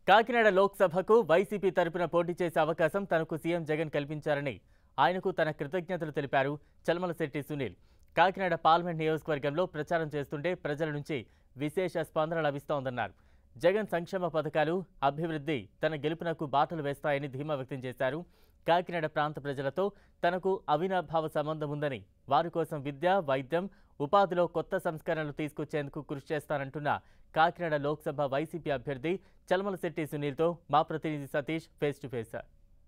కాకినాడ లోక్సభకు వైసీపీ తరపున పోటీ చేసే అవకాశం తనకు సీఎం జగన్ కల్పించారని ఆయనకు తన కృతజ్ఞతలు తెలిపారు చల్మలశెట్టి సునీల్ కాకినాడ పార్లమెంట్ నియోజకవర్గంలో ప్రచారం చేస్తుంటే ప్రజల నుంచి విశేష స్పందన లభిస్తోందన్నారు జగన్ సంక్షేమ పథకాలు అభివృద్ధి తన గెలుపునకు బాటలు వేస్తాయని ధీమా వ్యక్తం చేశారు కాకినాడ ప్రాంత ప్రజలతో తనకు అవినాభావ సంబంధం ఉందని వారి కోసం విద్య వైద్యం ఉపాధిలో కొత్త సంస్కరణలు తీసుకొచ్చేందుకు కృషి చేస్తానంటున్న కాకినాడ లోక్సభ వైసీపీ అభ్యర్థి చల్మలశెట్టి సునీల్తో మా ప్రతినిధి Satish face to face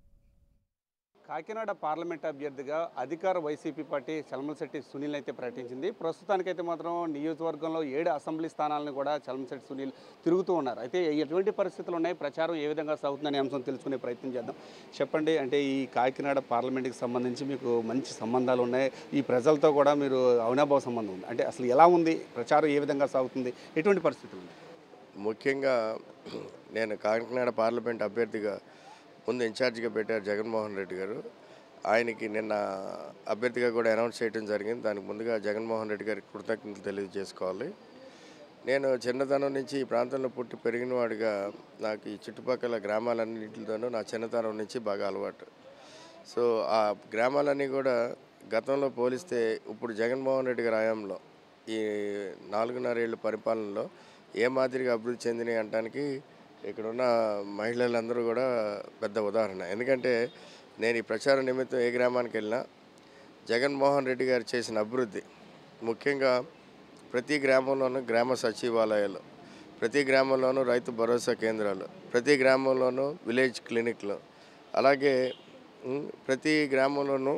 Kakinada parliament అభ్యర్థిగా అధికార వైసీపీ పార్టీ చలమలశెట్టి సునీల్ అయితే ప్రకటించింది ప్రస్తుతానికైతే మాత్రం నియోజకవర్గంలో ఏడు అసెంబ్లీ స్థానాలను కూడా చలమశెట్టి సునీల్ తిరుగుతూ ఉన్నారు అయితే ఎటువంటి పరిస్థితులు ఉన్నాయి ప్రచారం ఏ విధంగా సాగుతుందనే అంశం తెలుసుకునే ప్రయత్నం చేద్దాం చెప్పండి అంటే ఈ కాకినాడ పార్లమెంట్కి సంబంధించి మీకు మంచి సంబంధాలు ఉన్నాయి ఈ ప్రజలతో కూడా మీరు అవినాభావ సంబంధం ఉంది అంటే అసలు ఎలా ఉంది ప్రచారం ఏ విధంగా సాగుతుంది ఎటువంటి పరిస్థితులు ఉన్నాయి ముఖ్యంగా నేను కాకినాడ పార్లమెంట్ అభ్యర్థిగా ముందు ఇన్ఛార్జిగా పెట్టారు జగన్మోహన్ రెడ్డి గారు ఆయనకి నిన్న అభ్యర్థిగా కూడా అనౌన్స్ చేయడం జరిగింది దానికి ముందుగా జగన్మోహన్ రెడ్డి గారికి కృతజ్ఞతలు తెలియజేసుకోవాలి నేను చిన్నతనం నుంచి ఈ ప్రాంతంలో పుట్టి పెరిగిన వాడిగా నాకు ఈ చుట్టుపక్కల గ్రామాలన్నింటితోనూ నా చిన్నతనం నుంచి బాగా అలవాటు సో ఆ గ్రామాలన్నీ కూడా గతంలో పోలిస్తే ఇప్పుడు జగన్మోహన్ రెడ్డి గారి హయాంలో ఈ నాలుగున్నరేళ్ళ పరిపాలనలో ఏ మాదిరిగా అభివృద్ధి చెందినాయి అనడానికి ఇక్కడున్న మహిళలందరూ కూడా పెద్ద ఉదాహరణ ఎందుకంటే నేను ఈ ప్రచార నిమిత్తం ఏ గ్రామానికి వెళ్ళినా జగన్మోహన్ రెడ్డి గారు చేసిన అభివృద్ధి ముఖ్యంగా ప్రతి గ్రామంలోనూ గ్రామ సచివాలయాలు ప్రతి గ్రామంలోనూ రైతు భరోసా కేంద్రాలు ప్రతి గ్రామంలోనూ విలేజ్ క్లినిక్లు అలాగే ఉమ్, ప్రతి గ్రామంలోనూ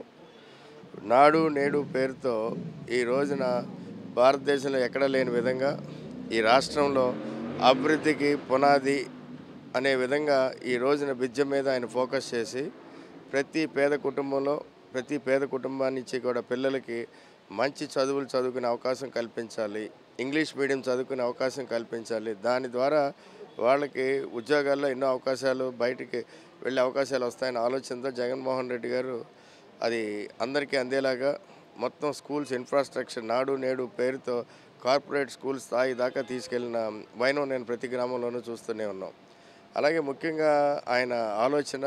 నాడు నేడు పేరుతో ఈ రోజున భారతదేశంలో ఎక్కడ లేని విధంగా ఈ రాష్ట్రంలో అభివృద్ధికి పునాది అనే విధంగా ఈ రోజున విద్య మీద ఆయన ఫోకస్ చేసి ప్రతి పేద కుటుంబంలో ప్రతి పేద కుటుంబాన్ని నుంచి కూడా పిల్లలకి మంచి చదువులు చదువుకునే అవకాశం కల్పించాలి ఇంగ్లీష్ మీడియం చదువుకునే అవకాశం కల్పించాలి దాని ద్వారా వాళ్ళకి ఉద్యోగాల్లో ఎన్నో అవకాశాలు బయటికి వెళ్ళే అవకాశాలు వస్తాయనే ఆలోచనతో జగన్మోహన్ రెడ్డి గారు అది అందరికీ అందేలాగా మొత్తం స్కూల్స్ ఇన్ఫ్రాస్ట్రక్చర్ నాడు నేడు పేరుతో కార్పొరేట్ స్కూల్ స్థాయి దాకా తీసుకెళ్లిన వైనం నేను ప్రతి గ్రామంలోనూ చూస్తూనే ఉన్నాం అలాగే ముఖ్యంగా ఆయన ఆలోచన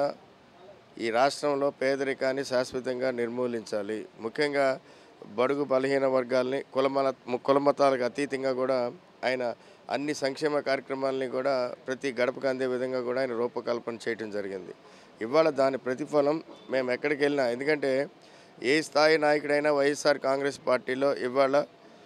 ఈ రాష్ట్రంలో పేదరికాన్ని శాశ్వతంగా నిర్మూలించాలి ముఖ్యంగా బడుగు బలహీన వర్గాల్ని కులమల కులమతాలకు అతీతంగా కూడా ఆయన అన్ని సంక్షేమ కార్యక్రమాలని కూడా ప్రతి గడపకు అందే విధంగా కూడా ఆయన రూపకల్పన చేయడం జరిగింది ఇవాళ దాని ప్రతిఫలం మేము ఎక్కడికి వెళ్ళినా ఎందుకంటే ఏ స్థాయి నాయకుడైనా వైఎస్ఆర్ కాంగ్రెస్ పార్టీలో ఇవాళ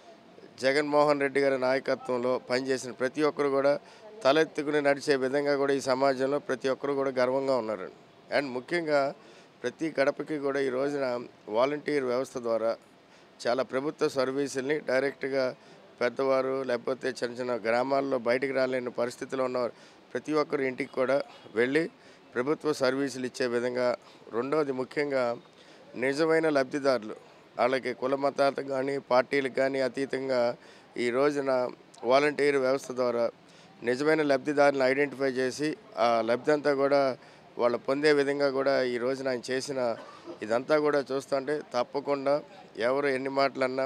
జగన్మోహన్ రెడ్డి గారి నాయకత్వంలో పనిచేసిన ప్రతి ఒక్కరు కూడా తలెత్తుకుని నడిచే విధంగా కూడా ఈ సమాజంలో ప్రతి ఒక్కరు కూడా గర్వంగా ఉన్నారు అండ్ ముఖ్యంగా ప్రతి గడపకి కూడా ఈ రోజున వాలంటీర్ వ్యవస్థ ద్వారా చాలా ప్రభుత్వ సర్వీసుల్ని డైరెక్ట్గా పెద్దవారు లేకపోతే చిన్న చిన్న గ్రామాల్లో బయటికి రాలేని పరిస్థితిలో ఉన్న ప్రతి ఒక్కరు ఇంటికి కూడా వెళ్ళి ప్రభుత్వ సర్వీసులు ఇచ్చే విధంగా రెండవది ముఖ్యంగా నిజమైన లబ్ధిదారులు వాళ్ళకి కుల మతాలకు కానీ పార్టీలకు కానీ అతీతంగా ఈ రోజున వాలంటీర్ వ్యవస్థ ద్వారా నిజమైన లబ్ధిదారులను ఐడెంటిఫై చేసి ఆ లబ్ధి అంతా కూడా వాళ్ళు పొందే విధంగా కూడా ఈ రోజున ఆయన చేసిన ఇదంతా కూడా చూస్తుంటే తప్పకుండా ఎవరు ఎన్ని మాటలన్నా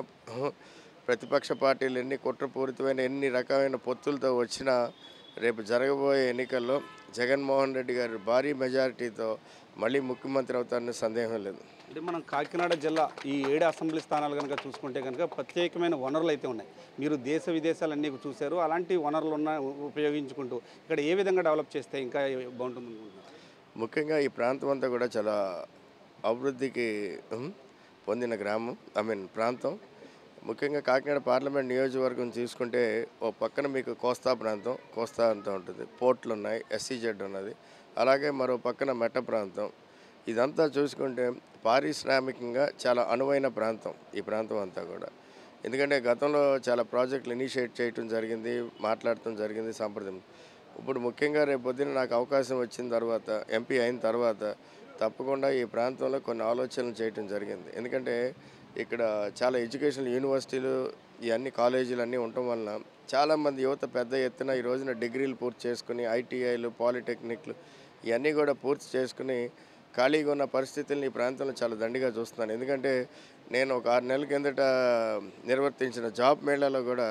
ప్రతిపక్ష పార్టీలు ఎన్ని కుట్రపూరితమైన ఎన్ని రకమైన పొత్తులతో వచ్చినా రేపు జరగబోయే ఎన్నికల్లో జగన్మోహన్ రెడ్డి గారి భారీ మెజారిటీతో మళ్ళీ ముఖ్యమంత్రి అవుతారని సందేహం లేదు అంటే మనం కాకినాడ జిల్లా ఈ ఏడు అసెంబ్లీ స్థానాలు కనుక చూసుకుంటే కనుక ప్రత్యేకమైన వనరులు అయితే ఉన్నాయి మీరు దేశ విదేశాలన్నీ చూశారు అలాంటి వనరులు ఉన్న ఉపయోగించుకుంటూ ఇక్కడ ఏ విధంగా డెవలప్ చేస్తే ఇంకా బాగుంటుంది అనుకుంటున్నారు ముఖ్యంగా ఈ ప్రాంతం అంతా కూడా చాలా అభివృద్ధికి ఉమ్, పొందిన గ్రామం ఐ మీన్ ప్రాంతం ముఖ్యంగా కాకినాడ పార్లమెంట్ నియోజకవర్గం తీసుకుంటే ఓ పక్కన మీకు కోస్తా ప్రాంతం కోస్తా అంతా ఉంటుంది పోర్ట్లు ఉన్నాయి ఎస్సీజెడ్ ఉన్నది అలాగే మరో పక్కన మెట్ట ప్రాంతం ఇదంతా చూసుకుంటే పారిశ్రామికంగా చాలా అనువైన ప్రాంతం ఈ ప్రాంతం అంతా కూడా ఎందుకంటే గతంలో చాలా ప్రాజెక్టులు ఇనిషియేట్ చేయటం జరిగింది మాట్లాడటం జరిగింది సంప్రదింపు ఇప్పుడు ముఖ్యంగా రేపు పొద్దున నాకు అవకాశం వచ్చిన తర్వాత ఎంపీ అయిన తర్వాత తప్పకుండా ఈ ప్రాంతంలో కొన్ని ఆలోచనలు చేయటం జరిగింది ఎందుకంటే ఇక్కడ చాలా ఎడ్యుకేషనల్ యూనివర్సిటీలు ఇవన్నీ కాలేజీలు అన్నీ ఉండటం వలన చాలామంది యువత పెద్ద ఎత్తున ఈ రోజున డిగ్రీలు పూర్తి చేసుకుని ఐటీఐలు పాలిటెక్నిక్లు ఇవన్నీ కూడా పూర్తి చేసుకుని ఖాళీగా ఉన్న పరిస్థితుల్ని ఈ ప్రాంతంలో చాలా దండిగా చూస్తున్నాను ఎందుకంటే నేను ఒక ఆరు నెలల కిందట నిర్వర్తించిన జాబ్ మేళాలో కూడా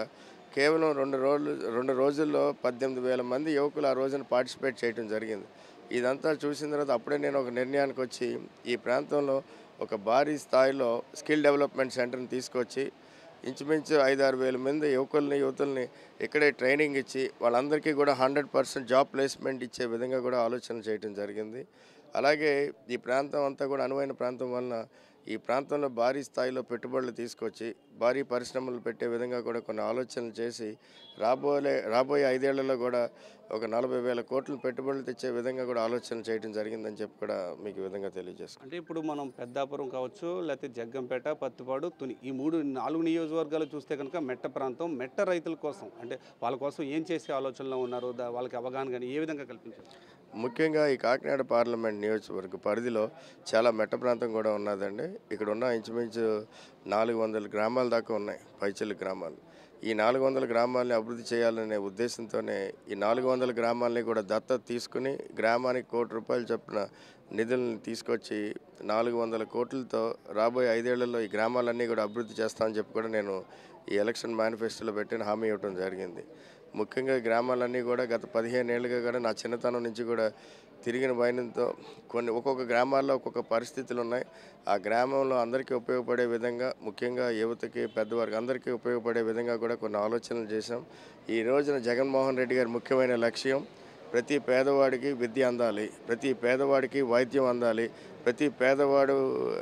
కేవలం రెండు రోజులు రెండు రోజుల్లో పద్దెనిమిది వేల మంది యువకులు ఆ రోజున పార్టిసిపేట్ చేయడం జరిగింది ఇదంతా చూసిన తర్వాత అప్పుడే నేను ఒక నిర్ణయానికి వచ్చి ఈ ప్రాంతంలో ఒక భారీ స్థాయిలో స్కిల్ డెవలప్మెంట్ సెంటర్ని తీసుకొచ్చి ఇంచుమించు ఐదారు వేల మంది యువకుల్ని యువతుల్ని ఇక్కడే ట్రైనింగ్ ఇచ్చి వాళ్ళందరికీ కూడా హండ్రెడ్ పర్సెంట్ జాబ్ ప్లేస్మెంట్ ఇచ్చే విధంగా కూడా ఆలోచన చేయడం జరిగింది అలాగే ఈ ప్రాంతం అంతా కూడా అనువైన ప్రాంతం వలన ఈ ప్రాంతంలో భారీ స్థాయిలో పెట్టుబడులు తీసుకొచ్చి భారీ పరిశ్రమలు పెట్టే విధంగా కూడా కొన్ని ఆలోచనలు చేసి రాబోయే రాబోయే ఐదేళ్లలో కూడా ఒక నలభై వేల కోట్లు పెట్టుబడులు తెచ్చే విధంగా కూడా ఆలోచన చేయడం జరిగిందని చెప్పి కూడా మీకు ఈ విధంగా తెలియజేసుకుంటాను అంటే ఇప్పుడు మనం పెద్దాపురం కావచ్చు లేకపోతే జగ్గంపేట పత్తిపాడు తుని ఈ మూడు నాలుగు నియోజకవర్గాలు చూస్తే కనుక మెట్ట ప్రాంతం మెట్ట రైతుల కోసం అంటే వాళ్ళ కోసం ఏం చేసే ఆలోచనలో ఉన్నారు దా- వాళ్ళకి అవగాహన కానీ ఏ విధంగా కల్పించారు ముఖ్యంగా ఈ కాకినాడ పార్లమెంట్ నియోజకవర్గ పరిధిలో చాలా మెట్ట ప్రాంతం కూడా ఉన్నదండి ఇక్కడ ఉన్న ఇంచుమించు నాలుగు వందల గ్రామాల దాకా ఉన్నాయి పైచల్లి గ్రామాలు ఈ నాలుగు వందల గ్రామాలని అభివృద్ధి చేయాలనే ఉద్దేశంతోనే ఈ నాలుగు వందల గ్రామాలని కూడా దత్తత తీసుకుని గ్రామానికి కోటి రూపాయలు చొప్పున నిధులను తీసుకొచ్చి నాలుగు వందల కోట్లతో రాబోయే ఐదేళ్లలో ఈ గ్రామాలన్నీ కూడా అభివృద్ధి చేస్తామని చెప్పి కూడా నేను ఈ ఎలక్షన్ మేనిఫెస్టోలో పెట్టిన హామీ ఇవ్వడం జరిగింది ముఖ్యంగా ఈ గ్రామాలన్నీ కూడా గత పదిహేను ఏళ్ళుగా కూడా నా చిన్నతనం నుంచి కూడా తిరిగిన భయంతో కొన్ని ఒక్కొక్క గ్రామాల్లో ఒక్కొక్క పరిస్థితులు ఉన్నాయి ఆ గ్రామంలో అందరికీ ఉపయోగపడే విధంగా ముఖ్యంగా యువతకి పెద్దవారికి అందరికీ ఉపయోగపడే విధంగా కూడా కొన్ని ఆలోచనలు చేశాం ఈ రోజున జగన్మోహన్ రెడ్డి గారి ముఖ్యమైన లక్ష్యం ప్రతి పేదవాడికి విద్య అందాలి ప్రతి పేదవాడికి వైద్యం అందాలి ప్రతి పేదవాడు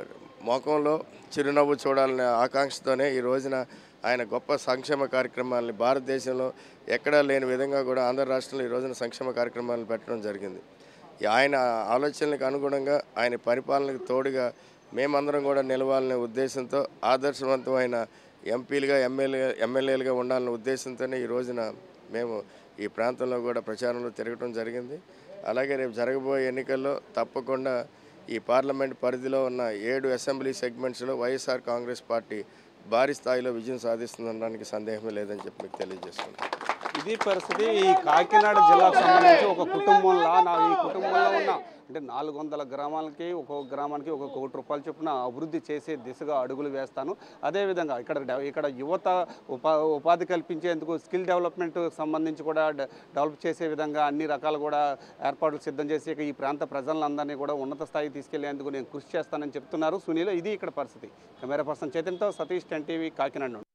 ముఖంలో చిరునవ్వు చూడాలనే ఆకాంక్షతోనే ఈ రోజున ఆయన గొప్ప సంక్షేమ కార్యక్రమాలని భారతదేశంలో ఎక్కడా లేని విధంగా కూడా ఆంధ్ర రాష్ట్రంలో ఈ రోజున సంక్షేమ కార్యక్రమాలను పెట్టడం జరిగింది ఈ ఆయన ఆలోచనలకు అనుగుణంగా ఆయన పరిపాలనకు తోడుగా మేమందరం కూడా నిలవాలనే ఉద్దేశంతో ఆదర్శవంతమైన ఎంపీలుగా ఎమ్మెల్యే ఎమ్మెల్యేలుగా ఉండాలనే ఉద్దేశంతోనే ఈ రోజున మేము ఈ ప్రాంతంలో కూడా ప్రచారంలో తిరగడం జరిగింది అలాగే రేపు జరగబోయే ఎన్నికల్లో తప్పకుండా ఈ పార్లమెంట్ పరిధిలో ఉన్న ఏడు అసెంబ్లీ సెగ్మెంట్స్లో వైఎస్ఆర్ కాంగ్రెస్ పార్టీ భారీ స్థాయిలో విజయం సాధిస్తుందనడానికి సందేహమే లేదని చెప్పి మీకు తెలియజేసుకుంటాను ఇది పరిస్థితి ఈ కాకినాడ జిల్లాకు సంబంధించి ఒక కుటుంబంలో నా ఈ కుటుంబంలో ఉన్న అంటే నాలుగు వందల గ్రామాలకి ఒక్కొక్క గ్రామానికి ఒక కోటి రూపాయలు చొప్పున అభివృద్ధి చేసే దిశగా అడుగులు వేస్తాను అదేవిధంగా ఇక్కడ డెవ- ఇక్కడ యువత ఉపా ఉపాధి కల్పించేందుకు స్కిల్ డెవలప్మెంట్ సంబంధించి కూడా డె- డెవలప్ చేసే విధంగా అన్ని రకాలు కూడా ఏర్పాట్లు సిద్ధం చేసి ఇక ఈ ప్రాంత ప్రజలందరినీ కూడా ఉన్నత స్థాయికి తీసుకెళ్లేందుకు నేను కృషి చేస్తానని చెప్తున్నారు సునీల్ ఇది ఇక్కడ పరిస్థితి కెమెరా పర్సన్ చైతన్యతో సతీష్ టెన్ టీవీ కాకినాడ నుండి